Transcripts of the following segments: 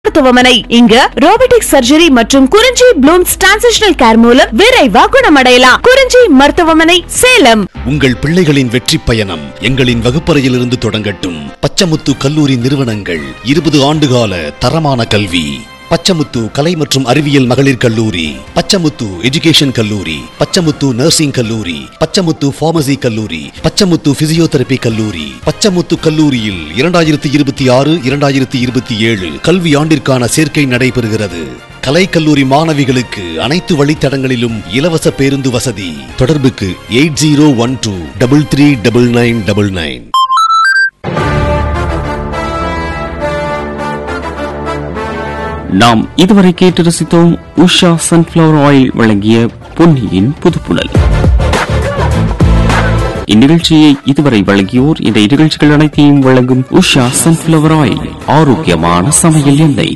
மருத்துவமனை இங்க robotic surgery மற்றும் குறிஞ்சி ப்ளூம்ஸ் டிரான்சிஷனல் கேர் மூலம் விரைவா குணமடையலாம் குறிஞ்சி மருத்துவமனை சேலம் உங்கள் பிள்ளைகளின் வெற்றி பயணம் எங்களின் வகுப்பறையிலிருந்து தொடங்கட்டும் பச்சமுத்து கல்லூரி நிறுவனங்கள் இருபது ஆண்டுகால தரமான கல்வி பச்சமுத்து கலை மற்றும் அறிவியல் மகளிர் கல்லூரி பச்சமுத்து எஜுகேஷன் கல்லூரி பச்சமுத்து நர்சிங் கல்லூரி பச்சமுத்து பார்மசி கல்லூரி பச்சமுத்து பிசியோதெரபி கல்லூரி பச்சமுத்து கல்லூரியில் இரண்டாயிரத்தி இருபத்தி ஆறு இரண்டாயிரத்தி இருபத்தி ஏழு கல்வி ஆண்டிற்கான சேர்க்கை நடைபெறுகிறது கலை கல்லூரி மாணவிகளுக்கு அனைத்து வழித்தடங்களிலும் இலவச பேருந்து வசதி தொடர்புக்கு eight zero one two double three double nine double nine நாம் இதுவரை கேட்டு ரசித்தோம் உஷா சன்ஃபிளவர் ஆயில் வழங்கிய பொன்னியின் புதுப்புணல் இந்நிகழ்ச்சியை இதுவரை வழங்கியோர் இந்த நிகழ்ச்சிகள் அனைத்தையும் வழங்கும் உஷா சன்ஃபிளவர் ஆயில் ஆரோக்கியமான சமையல் எண்ணெய்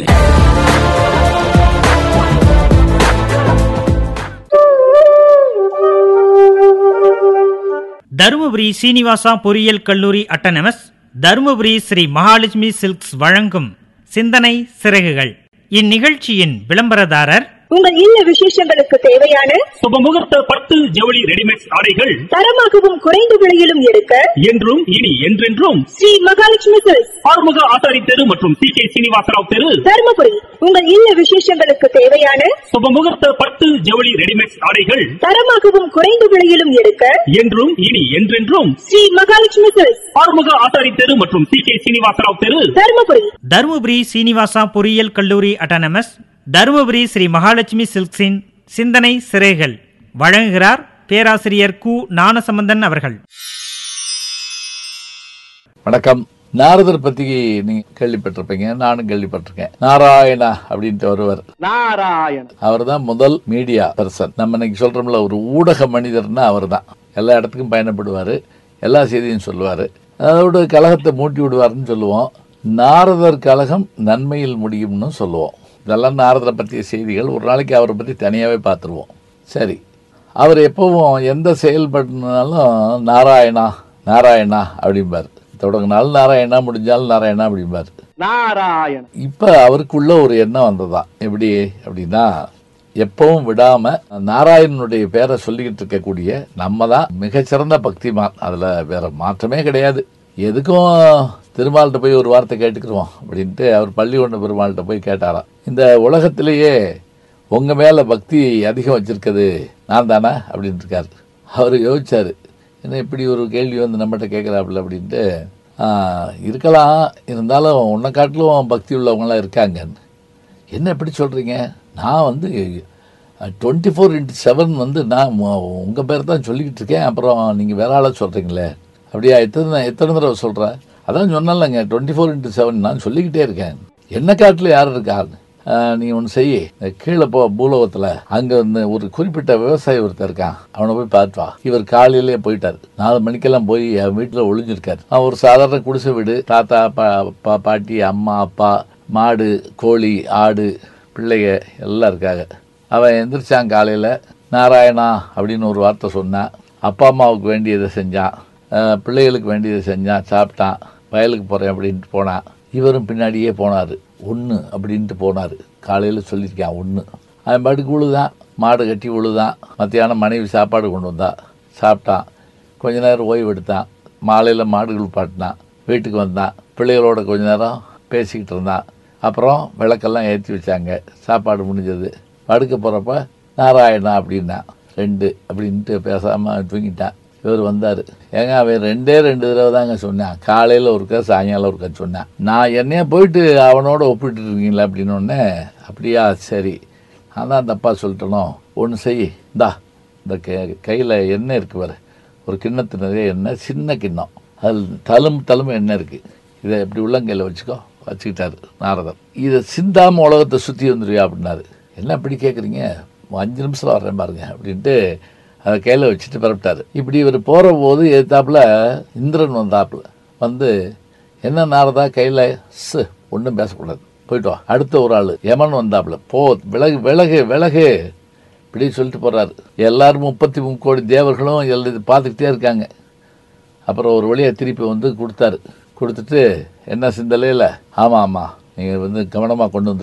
தருமபுரி சீனிவாசா பொறியியல் கல்லூரி அட்டனமஸ் தருமபுரி ஸ்ரீ மகாலட்சுமி சில்க்ஸ் வழங்கும் சிந்தனை சிறகுகள் இந்நிகழ்ச்சியின் விளம்பரதாரர் உங்கள் இல்ல விசேஷங்களுக்கு தேவையான சுபமுகூர்த்த பட்டு ஜவுளி ரெடிமேட் ஆடைகள் தரமாகவும் குறைந்த விலையிலும் எடுக்க என்றும் இனி என்றென்றும் ஸ்ரீ மகாலட்சுமி சில்க்ஸ் ஆறுமுக ஆசாரி தெரு மற்றும் சி கே சீனிவாசராவ் தெரு தருமபுரி உங்கள் இல்ல விசேஷங்களுக்கு தேவையான சுபமுகூர்த்த பட்டு ஜவுளி ரெடிமேட் ஆடைகள் தரமாகவும் குறைந்த விலையிலும் எடுக்க என்றும் இனி என்றென்றும் ஸ்ரீ மகாலட்சுமி சில்க்ஸ் ஆறுமுக ஆசாரி தெரு மற்றும் சி கே சீனிவாசராவ் தெரு தருமபுரி தருமபுரி சீனிவாசா பொறியியல் கல்லூரி அட்டனமஸ் தருமபுரி ஸ்ரீ மகாலட்சுமி சில்க்ஸின் சிந்தனை சிறைகள் வழங்குகிறார் பேராசிரியர் கு ஞானசம்பந்தன் அவர்கள் வணக்கம் நாரதர் பத்தி நீங்க கேள்விப்பட்டிருப்பீங்க நானும் கேள்விப்பட்டிருக்கேன் நாராயணா அப்படின்ட்டு ஒருவர் நாராயண அவர் தான் முதல் மீடியா பர்சன் நம்ம இன்னைக்கு சொல்றோம்ல ஒரு ஊடக மனிதர்னா அவர் தான் எல்லா இடத்துக்கும் பயணப்படுவார் எல்லா செய்தியும் சொல்லுவார் அதோட கழகத்தை மூட்டி விடுவார்னு சொல்லுவோம் நாரதர் கழகம் நன்மையில் முடியும்னு சொல்லுவோம் இதெல்லாம் நாரதரை பற்றிய செய்திகள் ஒரு நாளைக்கு அவரை பற்றி தனியாகவே பார்த்துருவோம் சரி அவர் எப்பவும் எந்த செயல்படுனாலும் நாராயணா நாராயணா அப்படிம்பார் தொடங்கினாலும் நாராயணா முடிஞ்சாலும் நாராயணா அப்படிம்பார் நாராயண இப்போ அவருக்குள்ள ஒரு எண்ணம் வந்ததான் எப்படி அப்படின்னா எப்பவும் விடாம நாராயணனுடைய பேரை சொல்லிக்கிட்டு இருக்கக்கூடிய நம்ம தான் மிகச்சிறந்த பக்திமான் அதுல வேற மாற்றமே கிடையாது எதுக்கும் திருமால்கிட்ட போய் ஒரு வார்த்தை கேட்டுக்கிறோம் அப்படின்ட்டு அவர் பள்ளி கொண்ட பெருமாள்கிட்ட போய் கேட்டாராம் இந்த உலகத்திலேயே உங்க மேல பக்தி அதிகம் வச்சிருக்கிறது நான் தானே அப்படின்னு இருக்காரு அவர் யோசிச்சாரு என்ன இப்படி ஒரு கேள்வி வந்து நம்மகிட்ட கேட்குறாப்புல அப்படின்ட்டு "ஆ, இருக்கலாம் இருந்தாலும் உன்னை காட்டிலும் பக்தி உள்ளவங்களாம் இருக்காங்கன்னு என்ன எப்படி சொல்கிறீங்க நான் வந்து டுவெண்ட்டி ஃபோர் இன்ட்டு செவன் வந்து நான் உங்கள் பேர் தான் சொல்லிக்கிட்டு இருக்கேன் அப்புறம் நீங்கள் வேற ஆளாக சொல்கிறீங்களே அப்படியா எத்தனை எத்தனை தடவை சொல்கிறேன் அதான் சொன்னலங்க டுவெண்ட்டி ஃபோர் இன்ட்டு செவன் நான் சொல்லிக்கிட்டே இருக்கேன் என்ன காட்டில் யார் இருக்கான்னு நீ ஒன்று செய்ய கீழே போ பூலோகத்தில் அங்கே வந்து ஒரு குறிப்பிட்ட விவசாயி ஒருத்தர் இருக்கான் அவனை போய் பார்த்து வா இவர் காலையிலேயே போயிட்டார் நாலு மணிக்கெல்லாம் போய் என் வீட்டில் ஒளிஞ்சிருக்காரு அவன் ஒரு சாதாரண குடிசை வீடு தாத்தா பா பா பாட்டி அம்மா அப்பா மாடு கோழி ஆடு பிள்ளைங்க எல்லாம் இருக்காங்க அவன் எந்திரிச்சான் காலையில் நாராயணா அப்படின்னு ஒரு வார்த்தை சொன்னான் அப்பா அம்மாவுக்கு வேண்டியதை செஞ்சான் அஹ் பிள்ளைகளுக்கு வேண்டியதை செஞ்சான் சாப்பிட்டான் வயலுக்கு போகிறேன் அப்படின்ட்டு போனான் இவரும் பின்னாடியே போனார் ஒன்று அப்படின்ட்டு போனார் காலையில் சொல்லியிருக்கான் ஒன்று அவன் பாட்டுக்கு உழுதான் மாடு கட்டி உழுதான் மத்தியானம் மனைவி சாப்பாடு கொண்டு வந்தா சாப்பிட்டான் கொஞ்ச நேரம் ஓய்வு எடுத்தான் மாலையில் மாடுகள் பாட்டினான் வீட்டுக்கு வந்தான் பிள்ளைகளோட கொஞ்ச நேரம் பேசிக்கிட்டு இருந்தான் அப்புறம் விளக்கெல்லாம் ஏற்றி வச்சாங்க சாப்பாடு முடிஞ்சது படுக்க போகிறப்ப நாராயணா அப்படின்னா ரெண்டு அப்படின்ட்டு பேசாமல் தூங்கிட்டான் இவர் வந்தார் ஏங்க அவன் ரெண்டே ரெண்டு தடவை தாங்க சொன்னான் காலையில் ஒருக்கா சாயங்காலம் ஒருக்கா சொன்னான் நான் என்னைய போயிட்டு அவனோட ஒப்பிட்டு இருக்கீங்களா அப்படின்னு உடனே அப்படியா சரி நான் தான் தப்பா சொல்லிட்டனோ ஒன்று செய் இந்தா இந்த கையில் எண்ணெய் இருக்கு பாரு ஒரு கிண்ணத்து நிறைய எண்ணெய் சின்ன கிண்ணம் அதில் தழும்பு தழும்பு எண்ணெய் இருக்குது இதை இப்படி உள்ளங்கையில் வச்சுக்கோ வச்சுக்கிட்டாரு நாரதர் இதை சிந்தாம உலகத்தை சுற்றி வந்துருவியா அப்படின்னாரு என்ன இப்படி கேட்குறீங்க அஞ்சு நிமிஷம் வர்றேன் பாருங்க அப்படின்ட்டு அதை கையில் வச்சுட்டு பரப்பிட்டாரு இப்படி இவர் போகிற போது எதிர்த்தாப்புல இந்திரன் வந்தாப்புல வந்து என்ன நாரதா கையில் சு ஒன்றும் பேசக்கூடாது போயிட்டு வா அடுத்த ஒரு ஆள் யமன் வந்தாப்புல போ விலகு விலகு விலகு இப்படி சொல்லிட்டு போறாரு எல்லாரும் முப்பத்தி மூணு கோடி தேவர்களும் எல்லாம் இது பார்த்துக்கிட்டே இருக்காங்க அப்புறம் ஒரு வழியாக திருப்பி வந்து கொடுத்தாரு கொடுத்துட்டு என்ன சிந்தலையில் ஆமாம் ஆமாம் நீங்கள் வந்து கவனமாக கொண்டு வந்து